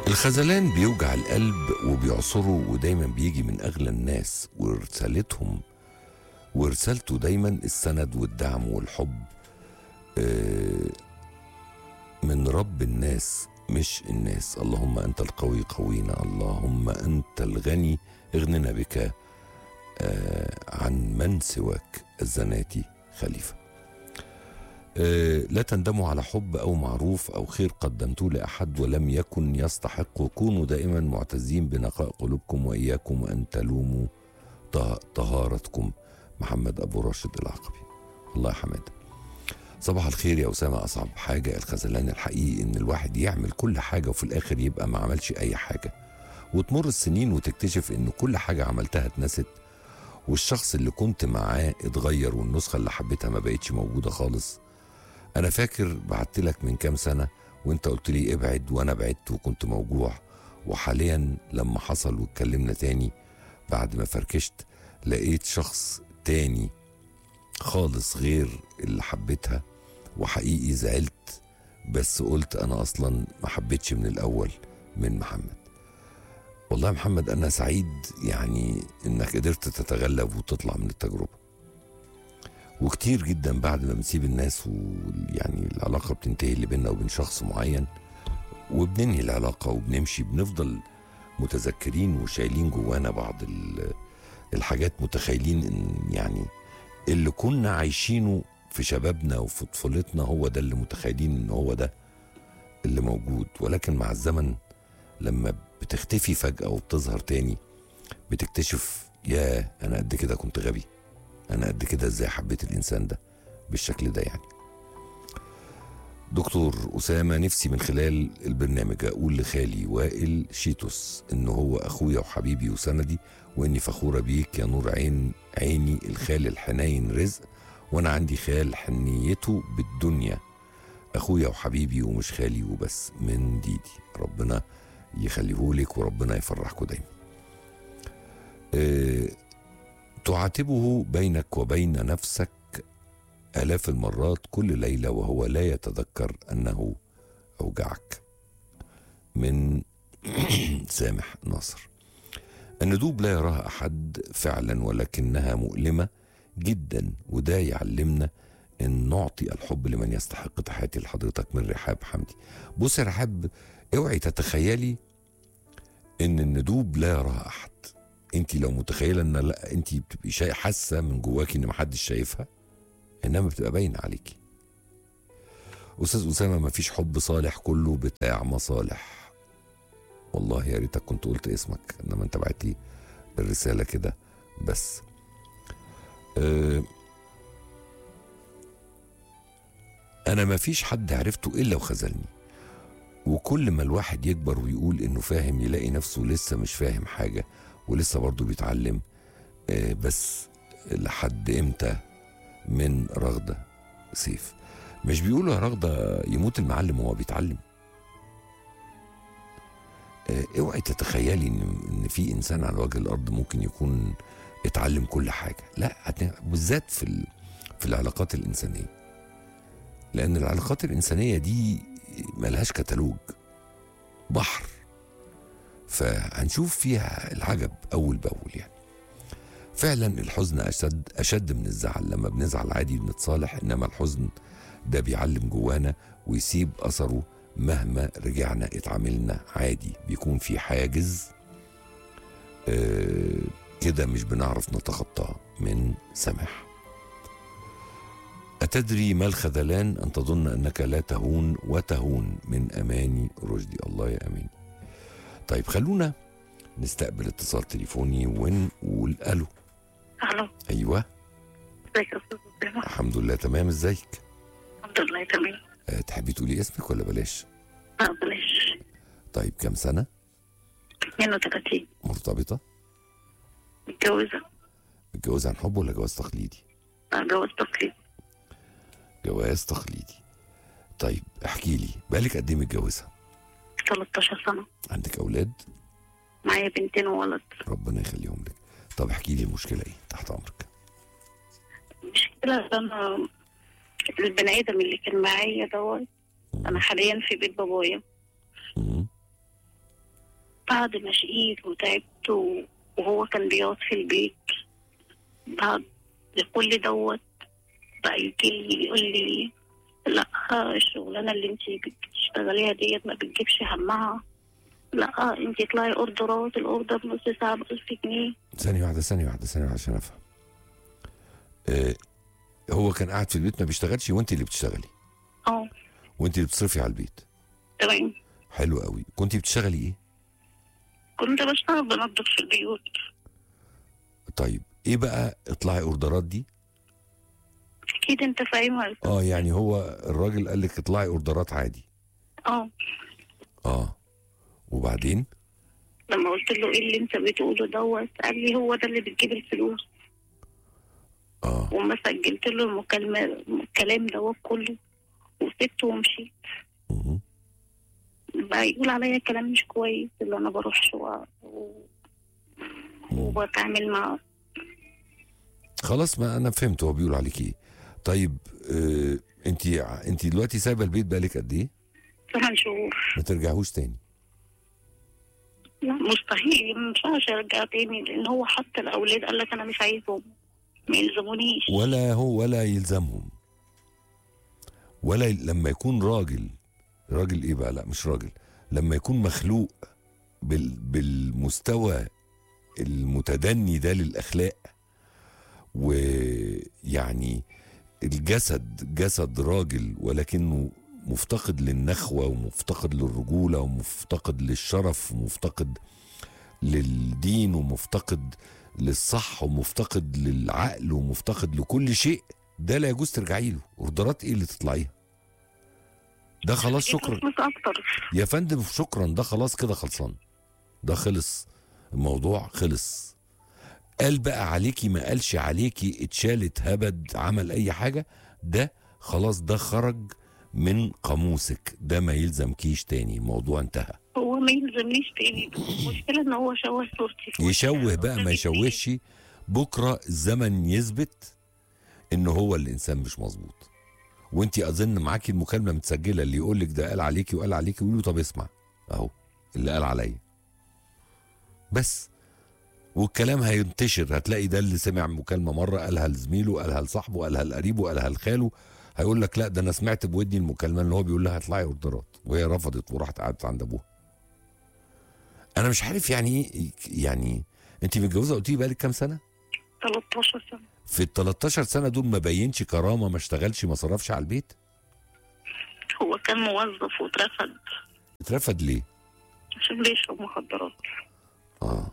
الخذلان بيوجع القلب وبيعصره ودايما بيجي من أغلى الناس ورسالتهم ورسالته دايما السند والدعم والحب آه، من رب الناس مش الناس اللهم أنت القوي قوينا اللهم أنت الغني اغننا بك آه، عن من سواك الزناتي خليفة آه، لا تندموا على حب أو معروف أو خير قدمتوه لأحد ولم يكن يستحق كونوا دائما معتزين بنقاء قلوبكم وإياكم أن تلوموا طه- طهارتكم محمد أبو راشد العقبي الله يا حماده صباح الخير يا أسامة أصعب حاجة الخذلان الحقيقي إن الواحد يعمل كل حاجة وفي الآخر يبقى ما عملش أي حاجة وتمر السنين وتكتشف إن كل حاجة عملتها اتنست والشخص اللي كنت معاه اتغير والنسخة اللي حبيتها ما بقتش موجودة خالص أنا فاكر بعت لك من كام سنة وأنت قلت لي ابعد وأنا بعدت وكنت موجوع وحاليا لما حصل واتكلمنا تاني بعد ما فركشت لقيت شخص تاني خالص غير اللي حبيتها وحقيقي زعلت بس قلت انا اصلا ما حبيتش من الاول من محمد والله يا محمد انا سعيد يعني انك قدرت تتغلب وتطلع من التجربه وكتير جدا بعد ما بنسيب الناس ويعني العلاقه بتنتهي اللي بيننا وبين شخص معين وبننهي العلاقه وبنمشي بنفضل متذكرين وشايلين جوانا بعض ال- الحاجات متخيلين ان يعني اللي كنا عايشينه في شبابنا وفي طفولتنا هو ده اللي متخيلين ان هو ده اللي موجود ولكن مع الزمن لما بتختفي فجأة وبتظهر تاني بتكتشف يا انا قد كده كنت غبي انا قد كده ازاي حبيت الانسان ده بالشكل ده يعني دكتور أسامة نفسي من خلال البرنامج أقول لخالي وائل شيتوس إن هو أخويا وحبيبي وسندي وإني فخورة بيك يا نور عين عيني الخال الحنين رزق وأنا عندي خال حنيته بالدنيا أخويا وحبيبي ومش خالي وبس من ديدي ربنا يخليهولك وربنا يفرحكوا دايما أه تعاتبه بينك وبين نفسك آلاف المرات كل ليلة وهو لا يتذكر أنه أوجعك من سامح ناصر الندوب لا يراها أحد فعلا ولكنها مؤلمة جدا وده يعلمنا أن نعطي الحب لمن يستحق تحياتي لحضرتك من رحاب حمدي بص يا رحاب اوعي تتخيلي ان الندوب لا يراها احد انت لو متخيله ان لا انت بتبقي شاي حاسه من جواكي ان محدش شايفها انما بتبقى باينه عليكي استاذ اسامه ما فيش حب صالح كله بتاع مصالح والله يا ريتك كنت قلت اسمك انما انت بعت لي الرساله كده بس أه انا ما فيش حد عرفته الا وخذلني وكل ما الواحد يكبر ويقول انه فاهم يلاقي نفسه لسه مش فاهم حاجه ولسه برضه بيتعلم أه بس لحد امتى من رغدة سيف مش بيقولوا يا رغدة يموت المعلم وهو بيتعلم آه، اوعي تتخيلي ان ان في انسان على وجه الارض ممكن يكون اتعلم كل حاجه لا هت- بالذات في ال- في العلاقات الانسانيه لان العلاقات الانسانيه دي ملهاش كتالوج بحر فهنشوف فيها العجب اول باول يعني فعلا الحزن اشد اشد من الزعل لما بنزعل عادي بنتصالح انما الحزن ده بيعلم جوانا ويسيب اثره مهما رجعنا اتعاملنا عادي بيكون في حاجز آه كده مش بنعرف نتخطاه من سماح أتدري ما الخذلان أن تظن أنك لا تهون وتهون من أماني رشدي الله يا أمين طيب خلونا نستقبل اتصال تليفوني ونقول ألو الو أيوة ازيك يا استاذ اسامه الحمد لله تمام ازيك الحمد لله تمام أه تحبي تقولي اسمك ولا بلاش لا بلاش طيب كام سنة 32 مرتبطة متجوزه متجوزة عن حب ولا جواز تقليدي آه، جواز تقليد جواز تقليدي طيب احكي لي بالك قد ايه متجوزة 13 سنه عندك أولاد معايا بنتين وولد ربنا يخليهم لك طب احكي لي المشكلة ايه تحت أمرك المشكله ان انا البني ادم اللي كان معايا دوت انا حاليا في بيت بابايا مم. بعد ما شقيت وتعبت و- وهو كان بيقعد في البيت بعد كل دوت بقى يجي يقول لي لا الشغلانة اللي انت بتشتغليها ديت ما بتجيبش همها لا انت اطلعي اوردرات الاوردر نص ساعة بألف جنيه ثانيه واحده ثانيه واحده ثانيه واحده عشان افهم آه هو كان قاعد في البيت ما بيشتغلش وانت اللي بتشتغلي اه وانت اللي بتصرفي على البيت تمام حلو قوي كنت بتشتغلي ايه كنت بشتغل بنظف في البيوت طيب ايه بقى اطلعي اوردرات دي اكيد انت فاهمها اه يعني هو الراجل قال لك اطلعي اوردرات عادي اه اه وبعدين لما قلت له ايه اللي انت بتقوله دوت قال لي هو ده اللي بتجيب الفلوس اه وما سجلت له المكالمة الكلام دوت كله وسبته ومشيت مهم. بقى يقول عليا كلام مش كويس اللي انا بروحش و... و... مم. وبتعامل مع خلاص ما انا فهمت هو بيقول عليك ايه طيب آه انت انت دلوقتي سايبه البيت بقالك قد ايه ثمان شهور ما ترجعوش تاني لا مستحيل ما ينفعش ارجع تاني لان هو حتى الاولاد قال لك انا مش عايزهم ما يلزمونيش ولا هو ولا يلزمهم ولا ي- لما يكون راجل راجل ايه بقى لا مش راجل لما يكون مخلوق بال بالمستوى المتدني ده للاخلاق ويعني الجسد جسد راجل ولكنه مفتقد للنخوه ومفتقد للرجوله ومفتقد للشرف ومفتقد للدين ومفتقد للصح ومفتقد للعقل ومفتقد لكل شيء ده لا يجوز ترجعي له اوردرات ايه اللي تطلعيها ده خلاص شكرا فلوس اكتر يا فندم شكرا ده خلاص كده خلصان ده خلص الموضوع خلص قال بقى عليكي ما قالش عليكي اتشالت هبد عمل اي حاجة ده خلاص ده خرج من قاموسك ده ما يلزمكيش تاني الموضوع انتهى هو ما يلزمنيش تاني المشكلة ان هو شوه صورتي في يشوه بقى ما يشوهش بكره الزمن يثبت ان هو الانسان مش مظبوط وانت اظن معاكي المكالمه متسجله اللي يقول لك ده قال عليكي وقال عليكي قولي له طب اسمع اهو اللي قال عليا بس والكلام هينتشر هتلاقي ده اللي سمع مكالمه مره قالها لزميله قالها لصاحبه قالها لقريبه قالها لخاله هيقول لك لا ده انا سمعت بودني المكالمه اللي هو بيقول لها اطلعي اوردرات وهي رفضت وراحت قعدت عند ابوها انا مش عارف يعني ايه يعني انت متجوزه قلتي بقالك كام سنه 13 سنة في ال 13 سنه دول ما بينش كرامه ما اشتغلش ما صرفش على البيت هو كان موظف واترفد اترفد ليه عشان بيشرب مخدرات اه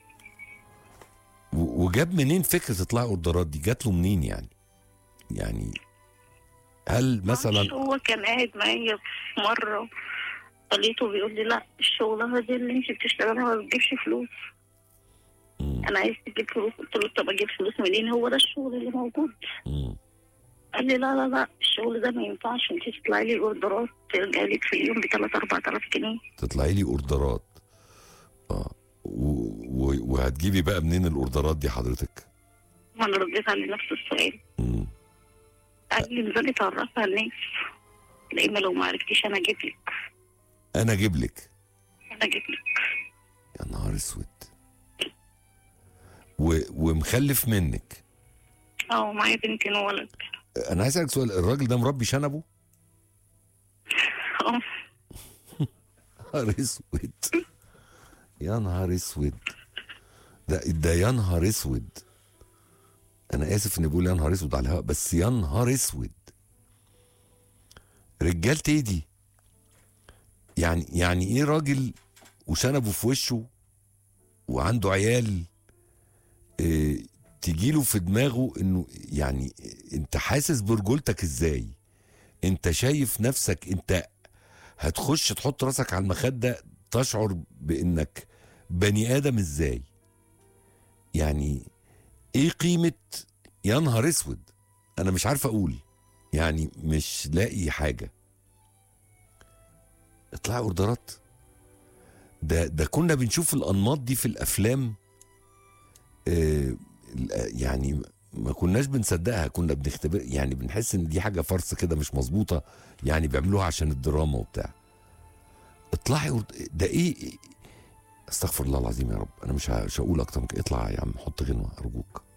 و- وجاب منين فكره تطلعي اوردرات دي جات له منين يعني يعني هل مثلا معرفش هو كان قاعد معايا في مرة خليته بيقول لي لا الشغلانة دي اللي انت بتشتغلها ما بتجيبش فلوس مم. انا عايز تجيب فلوس قلت له طب اجيب فلوس منين هو ده الشغل اللي موجود مم. قال لي لا لا لا الشغل ده ما ينفعش انت تطلعي لي اوردرات ترجع لك في اليوم ب 3 4000 جنيه تطلعي لي اوردرات اه و... و... وهتجيبي بقى منين الاوردرات دي حضرتك ما انا رديت عليه نفس السؤال مم. قال لي انزلي تعرفها الناس لان لو ما عرفتيش انا اجيب لك انا اجيب لك انا اجيب لك يا نهار اسود و... ومخلف منك اه معايا بنتين وولد انا عايز اسالك سؤال الراجل ده مربي شنبه اه نهار اسود يا نهار اسود ده ده يا نهار اسود انا اسف اني بقول يا نهار اسود على الهواء بس يا نهار اسود رجالتي ايه دي يعني يعني ايه راجل وشنبه في وشه وعنده عيال إيه تجيله في دماغه انه يعني انت حاسس برجولتك ازاي انت شايف نفسك انت هتخش تحط راسك على المخدة تشعر بانك بني ادم ازاي يعني ايه قيمة يا نهار اسود انا مش عارف اقول يعني مش لاقي حاجة اطلع اوردرات ده ده كنا بنشوف الانماط دي في الافلام آه يعني ما كناش بنصدقها كنا بنختبر يعني بنحس ان دي حاجه فرص كده مش مظبوطه يعني بيعملوها عشان الدراما وبتاع اطلعي ورد- ده ايه استغفر الله العظيم يا رب انا مش ه- مش هقول اكتر من كده اطلع يا عم حط غنوه ارجوك